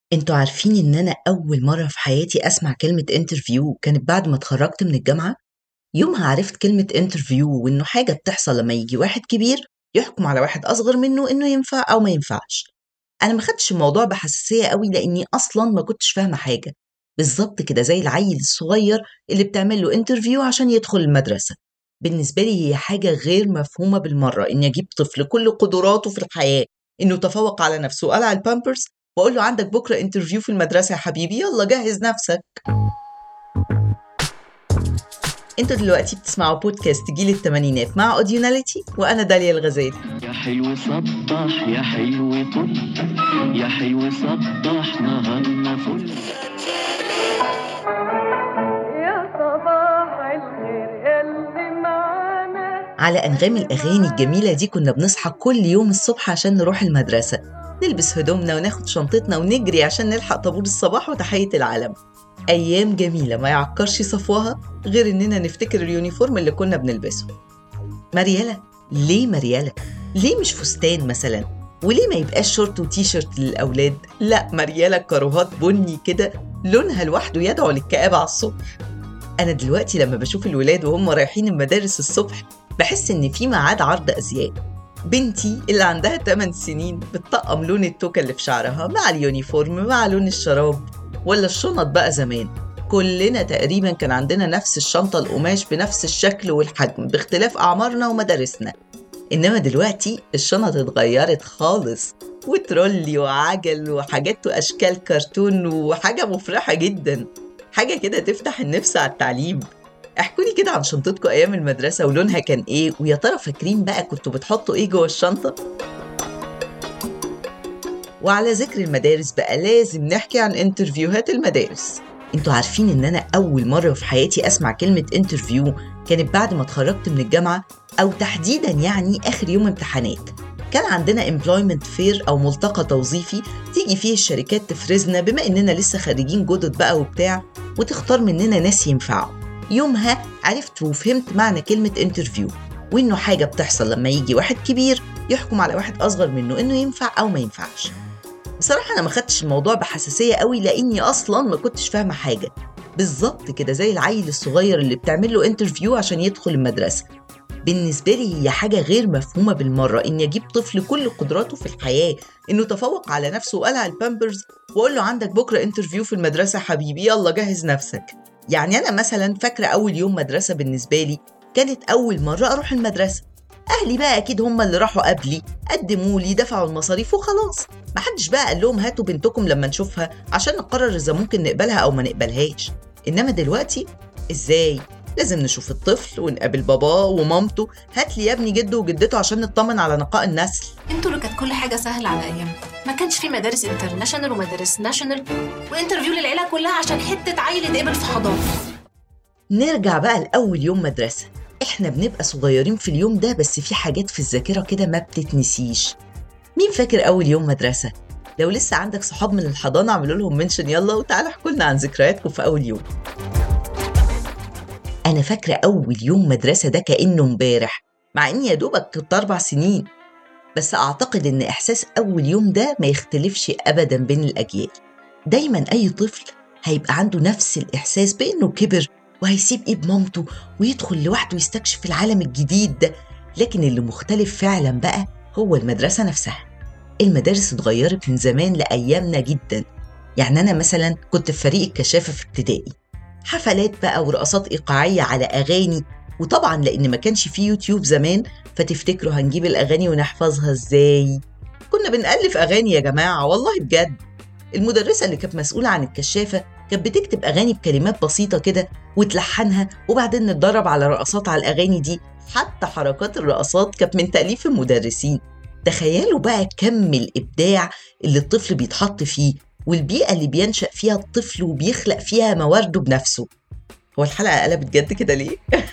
انتوا عارفين ان انا اول مرة في حياتي اسمع كلمة انترفيو كانت بعد ما اتخرجت من الجامعة يومها عرفت كلمة انترفيو وانه حاجة بتحصل لما يجي واحد كبير يحكم على واحد اصغر منه انه ينفع او ما ينفعش انا ما خدتش الموضوع بحساسية قوي لاني اصلا ما كنتش فاهمة حاجة بالظبط كده زي العيل الصغير اللي بتعمل له انترفيو عشان يدخل المدرسة بالنسبة لي هي حاجة غير مفهومة بالمرة إني أجيب طفل كل قدراته في الحياة إنه تفوق على نفسه وقلع البامبرز وأقول له عندك بكرة انترفيو في المدرسة يا حبيبي يلا جهز نفسك انتوا دلوقتي بتسمعوا بودكاست جيل الثمانينات مع اوديوناليتي وانا داليا الغزالي يا حلو صبح يا حلو طل يا حلو صبح نهارنا فل يا صباح الخير يلي معانا على انغام الاغاني الجميله دي كنا بنصحى كل يوم الصبح عشان نروح المدرسه نلبس هدومنا وناخد شنطتنا ونجري عشان نلحق طابور الصباح وتحيه العلم ايام جميله ما يعكرش صفوها غير اننا نفتكر اليونيفورم اللي كنا بنلبسه مريالة ليه مريالة ليه مش فستان مثلا وليه ما يبقاش شورت وتي شيرت للاولاد لا مريالة كاروهات بني كده لونها لوحده يدعو للكآبة على الصبح انا دلوقتي لما بشوف الولاد وهم رايحين المدارس الصبح بحس ان في ميعاد عرض ازياء بنتي اللي عندها 8 سنين بتطقم لون التوكة اللي في شعرها مع اليونيفورم مع لون الشراب ولا الشنط بقى زمان كلنا تقريبا كان عندنا نفس الشنطة القماش بنفس الشكل والحجم باختلاف أعمارنا ومدارسنا إنما دلوقتي الشنط اتغيرت خالص وترولي وعجل وحاجات وأشكال كرتون وحاجة مفرحة جدا حاجة كده تفتح النفس على التعليم احكوا لي كده عن شنطتكم أيام المدرسة ولونها كان إيه ويا ترى فاكرين بقى كنتوا بتحطوا إيه جوه الشنطة؟ وعلى ذكر المدارس بقى لازم نحكي عن انترفيوهات المدارس انتوا عارفين ان انا اول مرة في حياتي اسمع كلمة انترفيو كانت بعد ما اتخرجت من الجامعة او تحديدا يعني اخر يوم امتحانات كان عندنا employment fair او ملتقى توظيفي تيجي فيه الشركات تفرزنا بما اننا لسه خريجين جدد بقى وبتاع وتختار مننا ناس ينفعوا يومها عرفت وفهمت معنى كلمة انترفيو وانه حاجة بتحصل لما يجي واحد كبير يحكم على واحد اصغر منه انه ينفع او ما ينفعش بصراحة أنا ما خدتش الموضوع بحساسية قوي لأني أصلا ما كنتش فاهمة حاجة بالظبط كده زي العيل الصغير اللي بتعمل له انترفيو عشان يدخل المدرسة بالنسبة لي هي حاجة غير مفهومة بالمرة إني أجيب طفل كل قدراته في الحياة إنه تفوق على نفسه وقلع البامبرز وأقول له عندك بكرة انترفيو في المدرسة حبيبي يلا جهز نفسك يعني أنا مثلا فاكرة أول يوم مدرسة بالنسبة لي كانت أول مرة أروح المدرسة اهلي بقى اكيد هم اللي راحوا قبلي قدموا لي دفعوا المصاريف وخلاص محدش بقى قال لهم هاتوا بنتكم لما نشوفها عشان نقرر اذا ممكن نقبلها او ما نقبلهاش انما دلوقتي ازاي لازم نشوف الطفل ونقابل باباه ومامته هات لي يا ابني جده وجدته عشان نطمن على نقاء النسل انتوا اللي كانت كل حاجه سهله على ايامكم ما كانش في مدارس انترناشونال ومدارس ناشونال وانترفيو للعيله كلها عشان حته عيل اتقبل في حضانه نرجع بقى لأول يوم مدرسة احنا بنبقى صغيرين في اليوم ده بس في حاجات في الذاكرة كده ما بتتنسيش مين فاكر أول يوم مدرسة؟ لو لسه عندك صحاب من الحضانة اعملوا لهم منشن يلا وتعالوا احكوا لنا عن ذكرياتكم في أول يوم أنا فاكرة أول يوم مدرسة ده كأنه امبارح مع إني يا دوبك كنت أربع سنين بس أعتقد إن إحساس أول يوم ده ما يختلفش أبدا بين الأجيال دايما أي طفل هيبقى عنده نفس الإحساس بإنه كبر وهيسيب إيد مامته ويدخل لوحده يستكشف العالم الجديد ده لكن اللي مختلف فعلا بقى هو المدرسة نفسها المدارس اتغيرت من زمان لأيامنا جدا يعني أنا مثلا كنت في فريق الكشافة في ابتدائي حفلات بقى ورقصات إيقاعية على أغاني وطبعا لأن ما كانش فيه يوتيوب زمان فتفتكروا هنجيب الأغاني ونحفظها إزاي كنا بنألف أغاني يا جماعة والله بجد المدرسة اللي كانت مسؤولة عن الكشافة كانت بتكتب أغاني بكلمات بسيطة كده وتلحنها وبعدين نتدرب على رقصات على الأغاني دي حتى حركات الرقصات كانت من تأليف المدرسين تخيلوا بقى كم الإبداع اللي الطفل بيتحط فيه والبيئة اللي بينشأ فيها الطفل وبيخلق فيها موارده بنفسه هو الحلقة قلبت جد كده ليه؟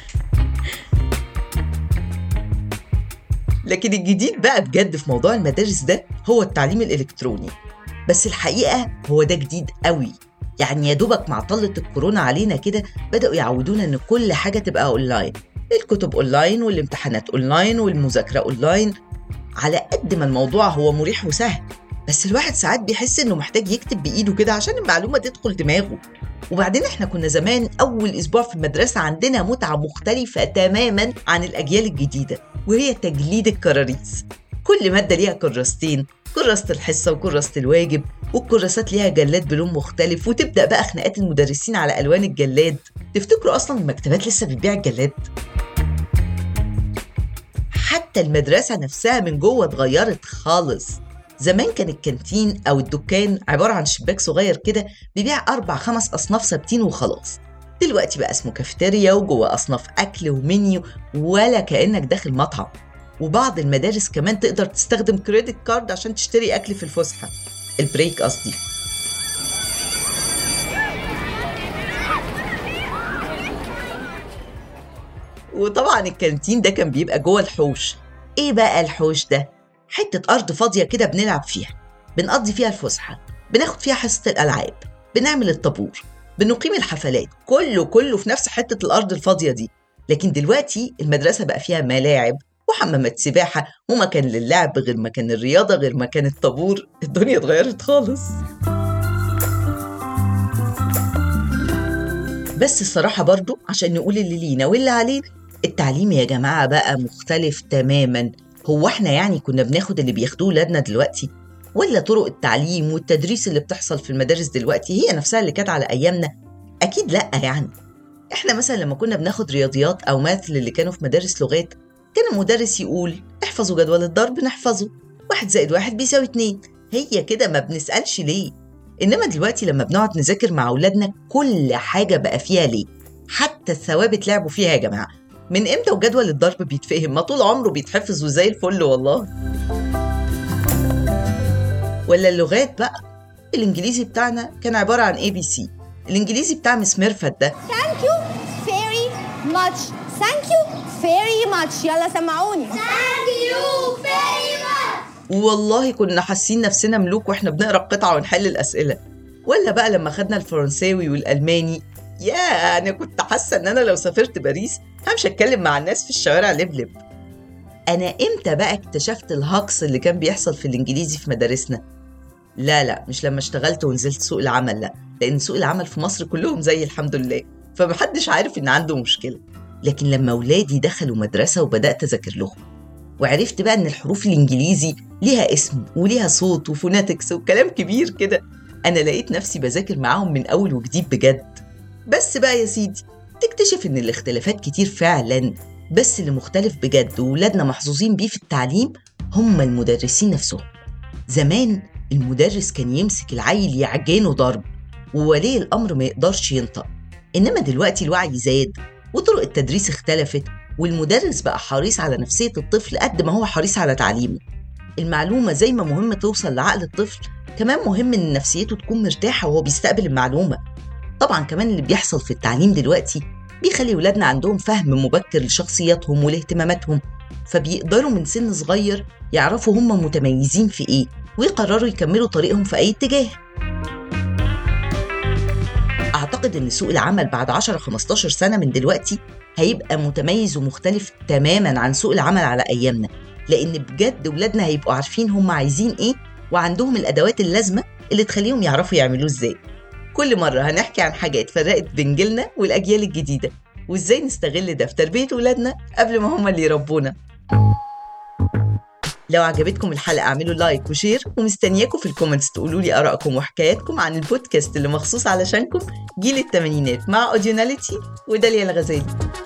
لكن الجديد بقى بجد في موضوع المدارس ده هو التعليم الإلكتروني بس الحقيقة هو ده جديد قوي يعني يا دوبك مع طلة الكورونا علينا كده بدأوا يعودونا إن كل حاجة تبقى أونلاين الكتب أونلاين والامتحانات أونلاين والمذاكرة أونلاين على قد ما الموضوع هو مريح وسهل بس الواحد ساعات بيحس انه محتاج يكتب بايده كده عشان المعلومه تدخل دماغه وبعدين احنا كنا زمان اول اسبوع في المدرسه عندنا متعه مختلفه تماما عن الاجيال الجديده وهي تجليد الكراريس كل ماده ليها كراستين كراسة الحصة وكراسة الواجب والكراسات ليها جلاد بلون مختلف وتبدأ بقى خناقات المدرسين على ألوان الجلاد تفتكروا أصلا المكتبات لسه بتبيع الجلاد؟ حتى المدرسة نفسها من جوه اتغيرت خالص زمان كان الكانتين أو الدكان عبارة عن شباك صغير كده بيبيع أربع خمس أصناف ثابتين وخلاص دلوقتي بقى اسمه كافيتيريا وجوه أصناف أكل ومنيو ولا كأنك داخل مطعم وبعض المدارس كمان تقدر تستخدم كريدت كارد عشان تشتري أكل في الفسحة البريك قصدي وطبعا الكانتين ده كان بيبقى جوه الحوش ايه بقى الحوش ده حته ارض فاضيه كده بنلعب فيها بنقضي فيها الفسحه بناخد فيها حصه الالعاب بنعمل الطابور بنقيم الحفلات كله كله في نفس حته الارض الفاضيه دي لكن دلوقتي المدرسه بقى فيها ملاعب وحمامات سباحه ومكان للعب غير مكان الرياضه غير مكان الطابور الدنيا اتغيرت خالص بس الصراحه برضو عشان نقول اللي لينا واللي علينا التعليم يا جماعه بقى مختلف تماما هو احنا يعني كنا بناخد اللي بياخدوه ولادنا دلوقتي ولا طرق التعليم والتدريس اللي بتحصل في المدارس دلوقتي هي نفسها اللي كانت على ايامنا اكيد لا يعني احنا مثلا لما كنا بناخد رياضيات او ماث اللي كانوا في مدارس لغات كان المدرس يقول احفظوا جدول الضرب نحفظه واحد زائد واحد بيساوي اتنين هي كده ما بنسألش ليه إنما دلوقتي لما بنقعد نذاكر مع أولادنا كل حاجة بقى فيها ليه حتى الثوابت لعبوا فيها يا جماعة من امتى وجدول الضرب بيتفهم ما طول عمره بيتحفظ وزي الفل والله ولا اللغات بقى الانجليزي بتاعنا كان عبارة عن اي بي سي الانجليزي بتاع مس ميرفت ده Thank you very much. Thank you very much. يلا سمعوني. Thank you very much. والله كنا حاسين نفسنا ملوك واحنا بنقرا القطعه ونحل الاسئله ولا بقى لما خدنا الفرنساوي والالماني يا انا كنت حاسه ان انا لو سافرت باريس همشي اتكلم مع الناس في الشوارع لبلب انا امتى بقى اكتشفت الهجص اللي كان بيحصل في الانجليزي في مدارسنا لا لا مش لما اشتغلت ونزلت سوق العمل لا لان سوق العمل في مصر كلهم زي الحمد لله فمحدش عارف ان عنده مشكله لكن لما ولادي دخلوا مدرسه وبدات اذاكر لهم وعرفت بقى ان الحروف الانجليزي ليها اسم وليها صوت وفوناتكس وكلام كبير كده انا لقيت نفسي بذاكر معاهم من اول وجديد بجد بس بقى يا سيدي تكتشف ان الاختلافات كتير فعلا بس اللي مختلف بجد وولادنا محظوظين بيه في التعليم هم المدرسين نفسهم زمان المدرس كان يمسك العيل يعجنه ضرب وولي الامر ما يقدرش ينطق انما دلوقتي الوعي زاد وطرق التدريس اختلفت والمدرس بقى حريص على نفسية الطفل قد ما هو حريص على تعليمه المعلومة زي ما مهم توصل لعقل الطفل كمان مهم إن نفسيته تكون مرتاحة وهو بيستقبل المعلومة طبعا كمان اللي بيحصل في التعليم دلوقتي بيخلي ولادنا عندهم فهم مبكر لشخصياتهم ولاهتماماتهم فبيقدروا من سن صغير يعرفوا هم متميزين في إيه ويقرروا يكملوا طريقهم في أي اتجاه أعتقد إن سوق العمل بعد 10-15 سنة من دلوقتي هيبقى متميز ومختلف تماما عن سوق العمل على أيامنا لأن بجد ولادنا هيبقوا عارفين هم عايزين إيه وعندهم الأدوات اللازمة اللي تخليهم يعرفوا يعملوه إزاي كل مرة هنحكي عن حاجات فرقت بين جيلنا والأجيال الجديدة وإزاي نستغل ده في تربية ولادنا قبل ما هم اللي يربونا لو عجبتكم الحلقة اعملوا لايك وشير ومستنياكم في الكومنتس تقولوا لي آرائكم وحكاياتكم عن البودكاست اللي مخصوص علشانكم جيل التمانينات مع أوديوناليتي وداليا الغزالي